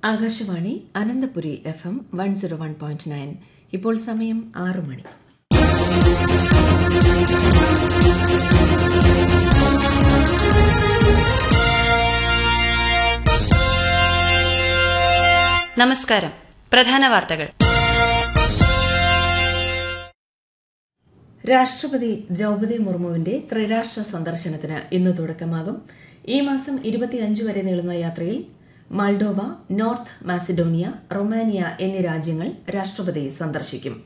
Akashvani Ananthapuri F M one zero one point nine ഇപ്പോൾ സമയം ആറു മണി നമസ്കാരം പ്രധാന വാർത്തകൾ രാഷ്ട്രപതി ദ്രൌപദി മുർമുവിന്റെ ത്രിരാഷ്ട്ര സന്ദർശനത്തിന് ഇന്ന് തുടക്കമാകും ഈ മാസം ഇരുപത്തിയഞ്ച് വരെ നീളുന്ന യാത്രയിൽ മാൾഡോവ നോർത്ത് മാസിഡോണിയ റൊമാനിയ എന്നീ രാജ്യങ്ങൾ രാഷ്ട്രപതി സന്ദർശിക്കും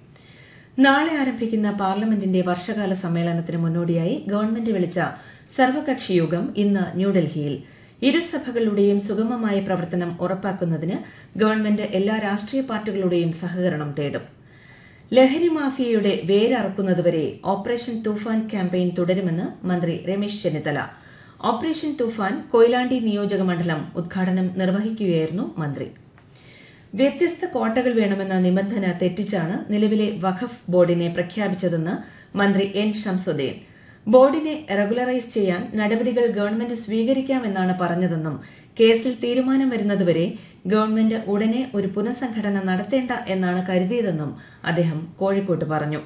നാളെ ആരംഭിക്കുന്ന പാർലമെന്റിന്റെ വർഷകാല സമ്മേളനത്തിന് മുന്നോടിയായി ഗവൺമെന്റ് വിളിച്ച സർവകക്ഷി യോഗം ഇന്ന് ന്യൂഡൽഹിയിൽ ഇരുസഭകളുടെയും സുഗമമായ പ്രവർത്തനം ഉറപ്പാക്കുന്നതിന് ഗവൺമെന്റ് എല്ലാ രാഷ്ട്രീയ പാർട്ടികളുടെയും സഹകരണം തേടും ലഹരി മാഫിയയുടെ വേരറക്കുന്നതുവരെ ഓപ്പറേഷൻ തൂഫാൻ ക്യാമ്പയിൻ തുടരുമെന്ന് മന്ത്രി രമേശ് ചെന്നിത്തല ഓപ്പറേഷൻ തൂഫാൻ കൊയിലാണ്ടി നിയോജക മണ്ഡലം ഉദ്ഘാടനം നിർവഹിക്കുകയായിരുന്നു മന്ത്രി വ്യത്യസ്ത കോട്ടകൾ വേണമെന്ന നിബന്ധന തെറ്റിച്ചാണ് നിലവിലെ വഖഫ് ബോർഡിനെ പ്രഖ്യാപിച്ചതെന്ന് മന്ത്രി എൻ ഷംസുദ്ദീൻ ബോർഡിനെ റെഗുലറൈസ് ചെയ്യാൻ നടപടികൾ ഗവൺമെന്റ് സ്വീകരിക്കാമെന്നാണ് പറഞ്ഞതെന്നും കേസിൽ തീരുമാനം വരുന്നതുവരെ ഗവൺമെന്റ് ഉടനെ ഒരു പുനഃസംഘടന നടത്തേണ്ട എന്നാണ് കരുതിയതെന്നും അദ്ദേഹം കോഴിക്കോട്ട് പറഞ്ഞു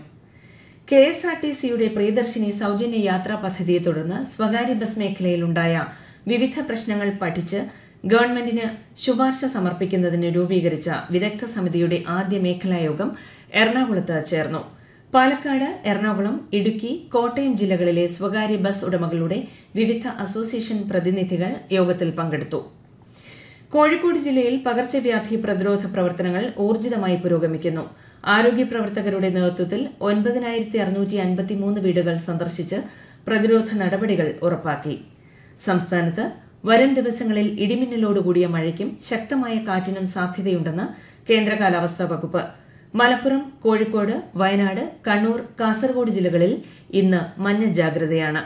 കെ എസ് ആർ ടി സിയുടെ പ്രിയദർശിനി സൌജന്യ യാത്രാ പദ്ധതിയെ തുടർന്ന് സ്വകാര്യ ബസ് മേഖലയിലുണ്ടായ വിവിധ പ്രശ്നങ്ങൾ പഠിച്ച് ഗവൺമെന്റിന് ശുപാർശ സമർപ്പിക്കുന്നതിന് രൂപീകരിച്ച വിദഗ്ധ സമിതിയുടെ ആദ്യ മേഖലായോഗം എറണാകുളത്ത് ചേർന്നു പാലക്കാട് എറണാകുളം ഇടുക്കി കോട്ടയം ജില്ലകളിലെ സ്വകാര്യ ബസ് ഉടമകളുടെ വിവിധ അസോസിയേഷൻ പ്രതിനിധികൾ യോഗത്തിൽ പങ്കെടുത്തു കോഴിക്കോട് ജില്ലയിൽ പകർച്ചവ്യാധി പ്രതിരോധ പ്രവർത്തനങ്ങൾ ഊർജിതമായി പുരോഗമിക്കുന്നു ആരോഗ്യ പ്രവർത്തകരുടെ നേതൃത്വത്തിൽ ഒൻപതിനായിരത്തി അറുന്നൂറ്റി അൻപത്തിമൂന്ന് വീടുകൾ സന്ദർശിച്ച് പ്രതിരോധ നടപടികൾ ഉറപ്പാക്കി സംസ്ഥാനത്ത് വരും ദിവസങ്ങളിൽ ഇടിമിന്നലോടുകൂടിയ മഴയ്ക്കും ശക്തമായ കാറ്റിനും സാധ്യതയുണ്ടെന്ന് കേന്ദ്ര കാലാവസ്ഥാ വകുപ്പ് മലപ്പുറം കോഴിക്കോട് വയനാട് കണ്ണൂർ കാസർഗോഡ് ജില്ലകളിൽ ഇന്ന് മഞ്ഞ ജാഗ്രതയാണ്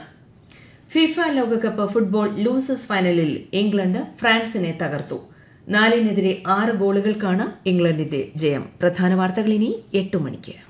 ഫിഫ ലോകകപ്പ് ഫുട്ബോൾ ലൂസേഴ്സ് ഫൈനലിൽ ഇംഗ്ലണ്ട് ഫ്രാൻസിനെ തകർത്തു നാലിനെതിരെ ആറ് ഗോളുകൾക്കാണ് ഇംഗ്ലണ്ടിന്റെ ജയം പ്രധാന വാർത്തകൾ ഇനി എട്ട് മണിക്ക്